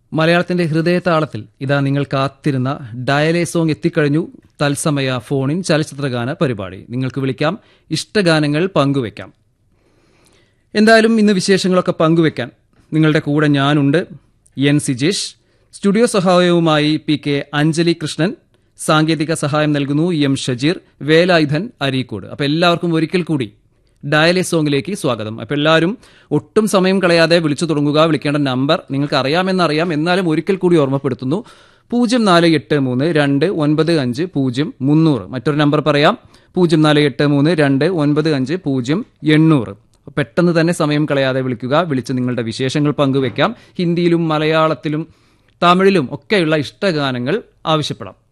മലയാളത്തിന്റെ ഹൃദയതാളത്തിൽ ഇതാ നിങ്ങൾ കാത്തിരുന്ന ഡയലേ സോങ് എത്തിക്കഴിഞ്ഞു തത്സമയ ഫോണിൻ ചലച്ചിത്രഗാന പരിപാടി നിങ്ങൾക്ക് വിളിക്കാം ഇഷ്ടഗാനങ്ങൾ പങ്കുവെക്കാം എന്തായാലും ഇന്ന് വിശേഷങ്ങളൊക്കെ പങ്കുവെക്കാൻ നിങ്ങളുടെ കൂടെ ഞാനുണ്ട് എൻ സിജേഷ് സ്റ്റുഡിയോ സഹായവുമായി പി കെ അഞ്ജലി കൃഷ്ണൻ സാങ്കേതിക സഹായം നൽകുന്നു എം ഷജീർ വേലായുധൻ അരീക്കോട് അപ്പോൾ എല്ലാവർക്കും ഒരിക്കൽ കൂടി ഡയലേ സോങ്ങിലേക്ക് സ്വാഗതം അപ്പോൾ എല്ലാവരും ഒട്ടും സമയം കളയാതെ വിളിച്ചു തുടങ്ങുക വിളിക്കേണ്ട നമ്പർ നിങ്ങൾക്ക് അറിയാമെന്നറിയാം എന്നാലും ഒരിക്കൽ കൂടി ഓർമ്മപ്പെടുത്തുന്നു പൂജ്യം നാല് എട്ട് മൂന്ന് രണ്ട് ഒൻപത് അഞ്ച് പൂജ്യം മുന്നൂറ് മറ്റൊരു നമ്പർ പറയാം പൂജ്യം നാല് എട്ട് മൂന്ന് രണ്ട് ഒൻപത് അഞ്ച് പൂജ്യം എണ്ണൂറ് പെട്ടെന്ന് തന്നെ സമയം കളയാതെ വിളിക്കുക വിളിച്ച് നിങ്ങളുടെ വിശേഷങ്ങൾ പങ്കുവെക്കാം ഹിന്ദിയിലും മലയാളത്തിലും തമിഴിലും ഒക്കെയുള്ള ഇഷ്ടഗാനങ്ങൾ ആവശ്യപ്പെടാം